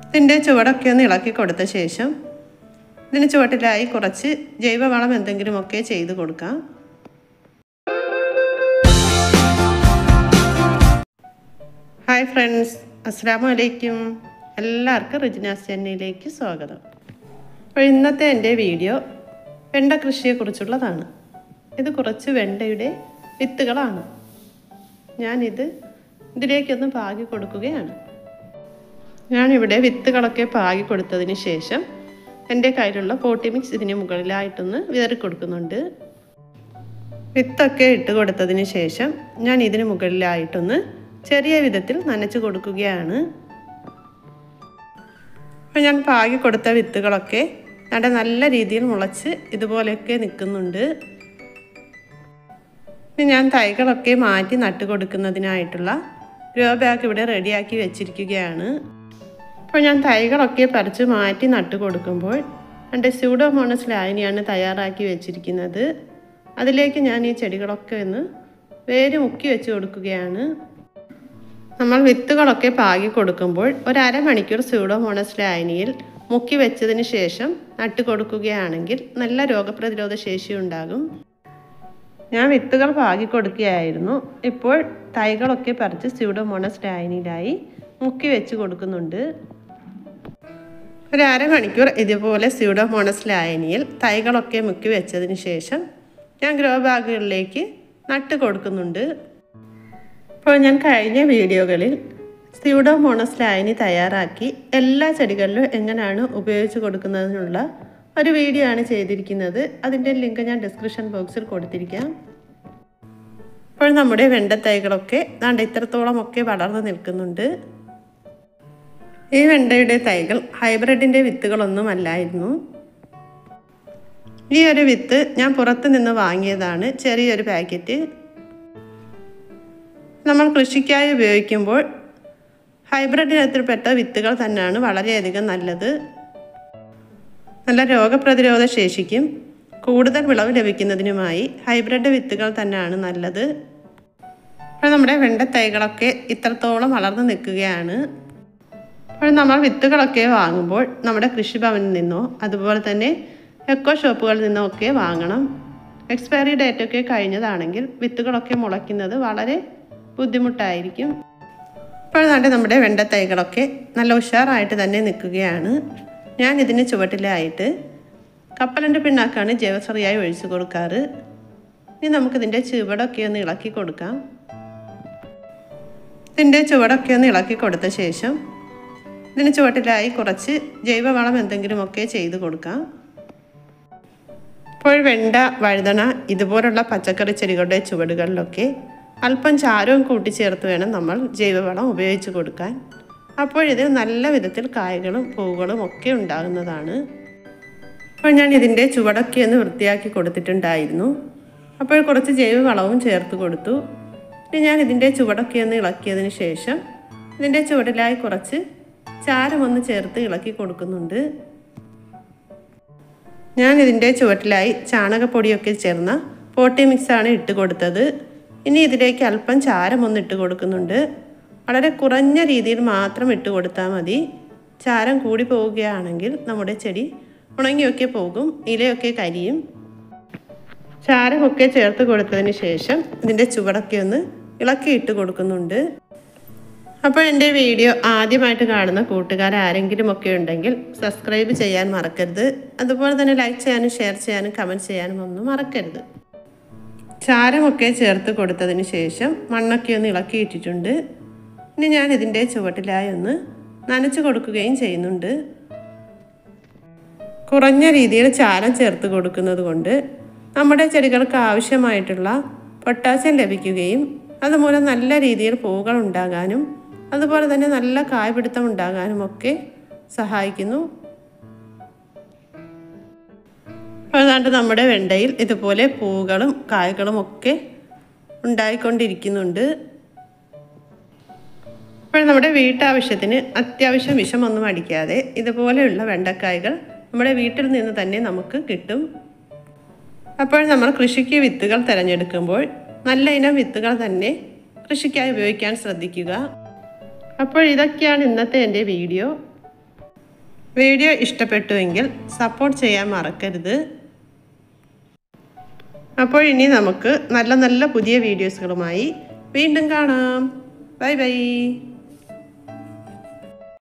ഇതിൻ്റെ ചുവടൊക്കെ ഒന്ന് ഇളക്കി കൊടുത്ത ശേഷം ഇതിന് ചുവട്ടിലായി കുറച്ച് ജൈവവളം എന്തെങ്കിലുമൊക്കെ ചെയ്ത് കൊടുക്കാം ഹായ് ഫ്രണ്ട്സ് അസ്സാം വലൈക്കും എല്ലാവർക്കും റിജിനാസ് ചെന്നൈയിലേക്ക് സ്വാഗതം അപ്പോൾ ഇന്നത്തെ എൻ്റെ വീഡിയോ വെണ്ട കൃഷിയെക്കുറിച്ചുള്ളതാണ് ഇത് കുറച്ച് വെണ്ടയുടെ വിത്തുകളാണ് ഞാനിത് ഇതിലേക്കൊന്ന് പാകി കൊടുക്കുകയാണ് ഞാനിവിടെ വിത്തുകളൊക്കെ പാകി കൊടുത്തതിന് ശേഷം എൻ്റെ കയ്യിലുള്ള പോട്ടി മിക്സ് ഇതിന് മുകളിലായിട്ടൊന്ന് വിതറി കൊടുക്കുന്നുണ്ട് വിത്തൊക്കെ ഇട്ട് കൊടുത്തതിന് ശേഷം ഞാൻ ഇതിന് മുകളിലായിട്ടൊന്ന് ചെറിയ വിധത്തിൽ നനച്ച് കൊടുക്കുകയാണ് അപ്പോൾ ഞാൻ പാകി കൊടുത്ത വിത്തുകളൊക്കെ നട നല്ല രീതിയിൽ മുളച്ച് ഇതുപോലെയൊക്കെ നിൽക്കുന്നുണ്ട് ഇനി ഞാൻ തൈകളൊക്കെ മാറ്റി നട്ട് കൊടുക്കുന്നതിനായിട്ടുള്ള ഗ്രോ ബാഗ് ഇവിടെ റെഡിയാക്കി വെച്ചിരിക്കുകയാണ് അപ്പോൾ ഞാൻ തൈകളൊക്കെ പറിച്ച് മാറ്റി നട്ട് കൊടുക്കുമ്പോൾ എൻ്റെ സ്യൂഡോമോണസ് ലായനിയാണ് തയ്യാറാക്കി വെച്ചിരിക്കുന്നത് അതിലേക്ക് ഞാൻ ഈ ചെടികളൊക്കെ ഒന്ന് വേര് മുക്കി വെച്ച് കൊടുക്കുകയാണ് നമ്മൾ വിത്തുകളൊക്കെ പാകി കൊടുക്കുമ്പോൾ ഒരു അരമണിക്കൂർ സ്യൂഡോമോണസ് ലായനിയിൽ മുക്കി വെച്ചതിന് ശേഷം നട്ട് കൊടുക്കുകയാണെങ്കിൽ നല്ല രോഗപ്രതിരോധ ശേഷി ഉണ്ടാകും ഞാൻ വിത്തുകൾ പാകി കൊടുക്കുകയായിരുന്നു ഇപ്പോൾ തൈകളൊക്കെ പറിച്ച് സ്യൂഡോമോണസ് ലായനിയിലായി മുക്കി വെച്ച് കൊടുക്കുന്നുണ്ട് ഒരു അരമണിക്കൂർ ഇതുപോലെ സ്യൂഡോമോണസ് ലായനിയിൽ തൈകളൊക്കെ മുക്കി വെച്ചതിന് ശേഷം ഞാൻ ഗ്രോ ബാഗുകളിലേക്ക് നട്ട് കൊടുക്കുന്നുണ്ട് അപ്പോൾ ഞാൻ കഴിഞ്ഞ വീഡിയോകളിൽ സ്യൂഡോമോണസ് ലായനി തയ്യാറാക്കി എല്ലാ ചെടികളിലും എങ്ങനെയാണ് ഉപയോഗിച്ച് കൊടുക്കുന്നതിനുള്ള ഒരു വീഡിയോ ആണ് ചെയ്തിരിക്കുന്നത് അതിൻ്റെ ലിങ്ക് ഞാൻ ഡിസ്ക്രിപ്ഷൻ ബോക്സിൽ കൊടുത്തിരിക്കാം ഇപ്പോൾ നമ്മുടെ വെണ്ടത്തൈകളൊക്കെ ദാണ്ട് ഇത്രത്തോളമൊക്കെ വളർന്നു നിൽക്കുന്നുണ്ട് ഈ വെണ്ടയുടെ തൈകൾ ഹൈബ്രിഡിൻ്റെ വിത്തുകളൊന്നും അല്ലായിരുന്നു ഈ ഒരു വിത്ത് ഞാൻ പുറത്ത് നിന്ന് വാങ്ങിയതാണ് ചെറിയൊരു പാക്കറ്റ് നമ്മൾ കൃഷിക്കായി ഉപയോഗിക്കുമ്പോൾ ഹൈബ്രിഡ് ഇനത്തിൽപ്പെട്ട വിത്തുകൾ തന്നെയാണ് വളരെയധികം നല്ലത് നല്ല രോഗപ്രതിരോധ ശേഷിക്കും കൂടുതൽ വിളവ് ലഭിക്കുന്നതിനുമായി ഹൈബ്രിഡ് വിത്തുകൾ തന്നെയാണ് നല്ലത് അപ്പോൾ നമ്മുടെ വെണ്ടത്തൈകളൊക്കെ ഇത്രത്തോളം വളർന്നു നിൽക്കുകയാണ് അപ്പോൾ നമ്മൾ വിത്തുകളൊക്കെ വാങ്ങുമ്പോൾ നമ്മുടെ കൃഷിഭവനിൽ നിന്നോ അതുപോലെ തന്നെ എക്കോ ഷോപ്പുകളിൽ നിന്നോ ഒക്കെ വാങ്ങണം എക്സ്പയറി ഡേറ്റ് ഒക്കെ കഴിഞ്ഞതാണെങ്കിൽ വിത്തുകളൊക്കെ മുളയ്ക്കുന്നത് വളരെ ബുദ്ധിമുട്ടായിരിക്കും ഇപ്പോൾ നാട്ടെ നമ്മുടെ വെണ്ടത്തൈകളൊക്കെ നല്ല ഉഷാറായിട്ട് തന്നെ നിൽക്കുകയാണ് ഞാൻ ഇതിന് ചുവട്ടിലായിട്ട് കപ്പലൻ്റെ പിണ്ണാക്കാണ് ജൈവസറിയായി ഒഴിച്ചു കൊടുക്കാറ് ഇനി നമുക്കിതിൻ്റെ ചുവടൊക്കെ ഒന്ന് ഇളക്കി കൊടുക്കാം ഇതിൻ്റെ ചുവടൊക്കെ ഒന്ന് ഇളക്കി കൊടുത്ത ശേഷം ഇതിന് ചുവട്ടിലായി കുറച്ച് ജൈവവളം എന്തെങ്കിലുമൊക്കെ ചെയ്ത് കൊടുക്കാം ഇപ്പോൾ വെണ്ട വഴുതണ ഇതുപോലുള്ള പച്ചക്കറി ചെടികളുടെ ചുവടുകളിലൊക്കെ അല്പം ചാരവും കൂട്ടിച്ചേർത്ത് വേണം നമ്മൾ ജൈവവളം ഉപയോഗിച്ച് കൊടുക്കാൻ അപ്പോഴിത് നല്ല വിധത്തിൽ കായകളും പൂവുകളും ഒക്കെ ഉണ്ടാകുന്നതാണ് അപ്പോൾ ഞാൻ ഇതിൻ്റെ ചുവടൊക്കെ ഒന്ന് വൃത്തിയാക്കി കൊടുത്തിട്ടുണ്ടായിരുന്നു അപ്പോൾ കുറച്ച് ജൈവവളവും ചേർത്ത് കൊടുത്തു ഇനി ഞാൻ ഇതിൻ്റെ ചുവടൊക്കെ ഒന്ന് ഇളക്കിയതിന് ശേഷം ഇതിൻ്റെ ചുവടിലായി കുറച്ച് ചാരമൊന്ന് ചേർത്ത് ഇളക്കി കൊടുക്കുന്നുണ്ട് ഞാൻ ഇതിൻ്റെ ചുവട്ടിലായി ചാണകപ്പൊടിയൊക്കെ ചേർന്ന പോട്ടി മിക്സാണ് ഇട്ട് കൊടുത്തത് ഇനി ഇതിലേക്ക് അല്പം ചാരം ഒന്ന് ഇട്ട് കൊടുക്കുന്നുണ്ട് വളരെ കുറഞ്ഞ രീതിയിൽ മാത്രം ഇട്ട് കൊടുത്താൽ മതി ചാരം കൂടി പോവുകയാണെങ്കിൽ നമ്മുടെ ചെടി ഉണങ്ങിയൊക്കെ പോകും ഇലയൊക്കെ കരിയും ചാരമൊക്കെ ചേർത്ത് കൊടുത്തതിന് ശേഷം ഇതിൻ്റെ ചുവടൊക്കെ ഒന്ന് ഇളക്കി ഇട്ട് കൊടുക്കുന്നുണ്ട് അപ്പോൾ എൻ്റെ വീഡിയോ ആദ്യമായിട്ട് കാണുന്ന കൂട്ടുകാർ ആരെങ്കിലും ഒക്കെ ഉണ്ടെങ്കിൽ സബ്സ്ക്രൈബ് ചെയ്യാൻ മറക്കരുത് അതുപോലെ തന്നെ ലൈക്ക് ചെയ്യാനും ഷെയർ ചെയ്യാനും കമൻറ്റ് ചെയ്യാനും ഒന്നും മറക്കരുത് ചാരമൊക്കെ ചേർത്ത് കൊടുത്തതിന് ശേഷം മണ്ണൊക്കെ ഒന്ന് ഇളക്കി ഇട്ടിട്ടുണ്ട് ഇനി ഞാൻ ഇതിൻ്റെ ചുവട്ടിലായി ഒന്ന് നനച്ച് കൊടുക്കുകയും ചെയ്യുന്നുണ്ട് കുറഞ്ഞ രീതിയിൽ ചാരം ചേർത്ത് കൊടുക്കുന്നത് കൊണ്ട് നമ്മുടെ ചെടികൾക്ക് ആവശ്യമായിട്ടുള്ള പൊട്ടാസ്യം ലഭിക്കുകയും അതുമൂലം നല്ല രീതിയിൽ പൂവുകൾ ഉണ്ടാകാനും അതുപോലെ തന്നെ നല്ല കായ്പിടുത്തം ഉണ്ടാകാനും ഒക്കെ സഹായിക്കുന്നു അതുകൊണ്ട് നമ്മുടെ വെണ്ടയിൽ ഇതുപോലെ പൂവുകളും കായ്കളും ഒക്കെ ഉണ്ടായിക്കൊണ്ടിരിക്കുന്നുണ്ട് അപ്പോൾ നമ്മുടെ വീട്ടാവശ്യത്തിന് അത്യാവശ്യം വിഷമൊന്നും അടിക്കാതെ ഇതുപോലെയുള്ള വെണ്ടക്കായ്കൾ നമ്മുടെ വീട്ടിൽ നിന്ന് തന്നെ നമുക്ക് കിട്ടും അപ്പോൾ നമ്മൾ കൃഷിക്ക് വിത്തുകൾ തിരഞ്ഞെടുക്കുമ്പോൾ നല്ല ഇനം വിത്തുകൾ തന്നെ കൃഷിക്കായി ഉപയോഗിക്കാൻ ശ്രദ്ധിക്കുക അപ്പോൾ ഇതൊക്കെയാണ് ഇന്നത്തെ എൻ്റെ വീഡിയോ വീഡിയോ ഇഷ്ടപ്പെട്ടുവെങ്കിൽ സപ്പോർട്ട് ചെയ്യാൻ മറക്കരുത് അപ്പോൾ ഇനി നമുക്ക് നല്ല നല്ല പുതിയ വീഡിയോസുകളുമായി വീണ്ടും കാണാം ബൈ ബൈ